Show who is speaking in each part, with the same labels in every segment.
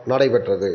Speaker 1: நடைபெற்றது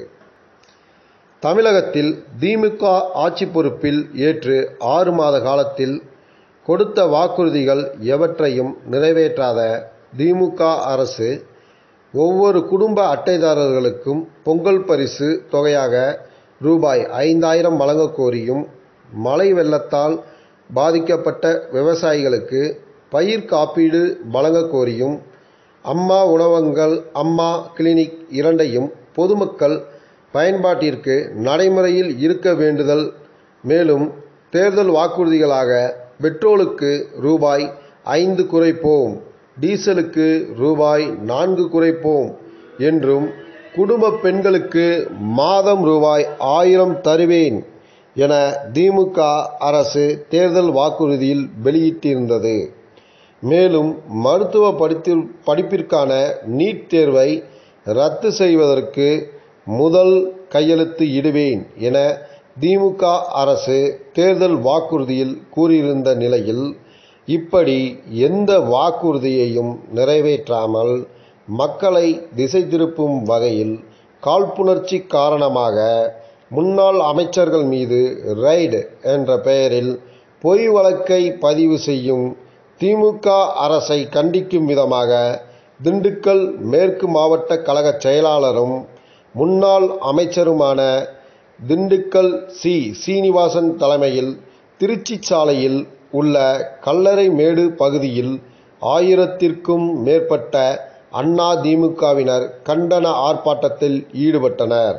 Speaker 1: தமிழகத்தில் திமுக ஆட்சி பொறுப்பில் ஏற்று ஆறு மாத காலத்தில் கொடுத்த வாக்குறுதிகள் எவற்றையும் நிறைவேற்றாத திமுக அரசு ஒவ்வொரு குடும்ப அட்டைதாரர்களுக்கும் பொங்கல் பரிசு தொகையாக ரூபாய் ஐந்தாயிரம் வழங்கக் கோரியும் மழை வெள்ளத்தால் பாதிக்கப்பட்ட விவசாயிகளுக்கு பயிர் காப்பீடு வழங்கக் கோரியும் அம்மா உணவகங்கள் அம்மா கிளினிக் இரண்டையும் பொதுமக்கள் பயன்பாட்டிற்கு நடைமுறையில் இருக்க வேண்டுதல் மேலும் தேர்தல் வாக்குறுதிகளாக பெட்ரோலுக்கு ரூபாய் ஐந்து குறைப்போம் டீசலுக்கு ரூபாய் நான்கு குறைப்போம் என்றும் குடும்ப பெண்களுக்கு மாதம் ரூபாய் ஆயிரம் தருவேன் என திமுக அரசு தேர்தல் வாக்குறுதியில் வெளியிட்டிருந்தது மேலும் மருத்துவ படித்து படிப்பிற்கான நீட் தேர்வை ரத்து செய்வதற்கு முதல் கையெழுத்து இடுவேன் என திமுக அரசு தேர்தல் வாக்குறுதியில் கூறியிருந்த நிலையில் இப்படி எந்த வாக்குறுதியையும் நிறைவேற்றாமல் மக்களை திசை திருப்பும் வகையில் காழ்ப்புணர்ச்சி காரணமாக முன்னாள் அமைச்சர்கள் மீது ரெய்டு என்ற பெயரில் பொய் வழக்கை பதிவு செய்யும் திமுக அரசை கண்டிக்கும் விதமாக திண்டுக்கல் மேற்கு மாவட்ட கழக செயலாளரும் முன்னாள் அமைச்சருமான திண்டுக்கல் சி சீனிவாசன் தலைமையில் திருச்சி சாலையில் உள்ள கல்லறைமேடு பகுதியில் ஆயிரத்திற்கும் மேற்பட்ட அண்ணா திமுகவினர் கண்டன ஆர்ப்பாட்டத்தில் ஈடுபட்டனர்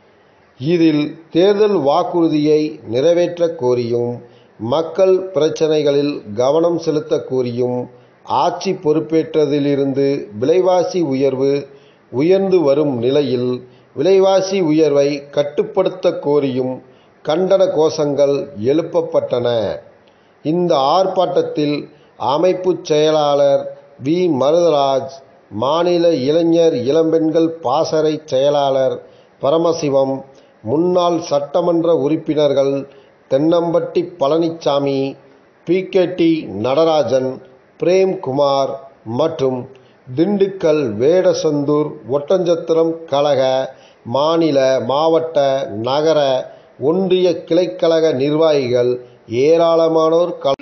Speaker 1: இதில் தேர்தல் வாக்குறுதியை நிறைவேற்றக் கோரியும் மக்கள் பிரச்சனைகளில் கவனம் செலுத்தக் கோரியும் ஆட்சி பொறுப்பேற்றதிலிருந்து விலைவாசி உயர்வு உயர்ந்து வரும் நிலையில் விலைவாசி உயர்வை கட்டுப்படுத்த கோரியும் கண்டன கோஷங்கள் எழுப்பப்பட்டன இந்த ஆர்ப்பாட்டத்தில் அமைப்பு செயலாளர் வி மருதராஜ் மாநில இளைஞர் இளம்பெண்கள் பாசறை செயலாளர் பரமசிவம் முன்னாள் சட்டமன்ற உறுப்பினர்கள் தென்னம்பட்டி பழனிசாமி பிகேடி நடராஜன் பிரேம்குமார் மற்றும் திண்டுக்கல் வேடசந்தூர் ஒட்டஞ்சத்திரம் கழக மாநில மாவட்ட நகர ஒன்றிய கிளைக்கழக நிர்வாகிகள் ஏராளமானோர் கல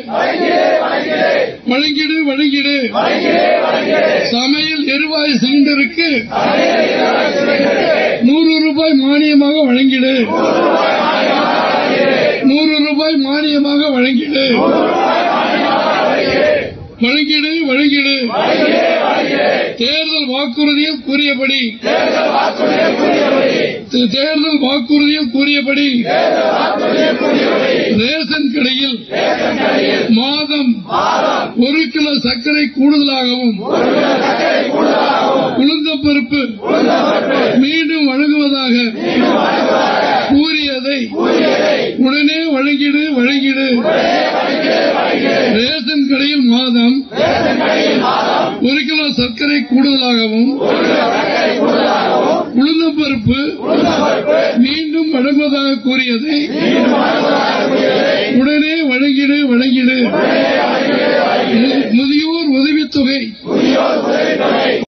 Speaker 2: வழங்கிடு வழங்கிடு வழங்கிடு சமையல் எரிவாயு சிலிண்டருக்கு நூறு ரூபாய் மானியமாக வழங்கிடு நூறு ரூபாய் மானியமாக வழங்கிடு வழங்கிடு வழங்கிடு தேர்தல் வாக்குறுதியில் கூறியபடி தேர்தல் வாக்குறுதியில் கூறியபடி ரேஷன் கடையில் மாதம் ஒரு கிலோ சர்க்கரை கூடுதலாகவும் உளுந்தப்பருப்பு மீண்டும் வழங்குவதாக கூறியதை உடனே வழங்கிடு வழங்கிடு ரேஷன் கடையில் மாதம் ஒரு கிலோ சர்க்கரை கூடுதலாகவும் உளுந்தப்பருப்பு மீண்டும் வழங்குவதாக கூறியதை உடனே வழங்கிடு வழங்கிடு முதியோர் உதவித்தொகை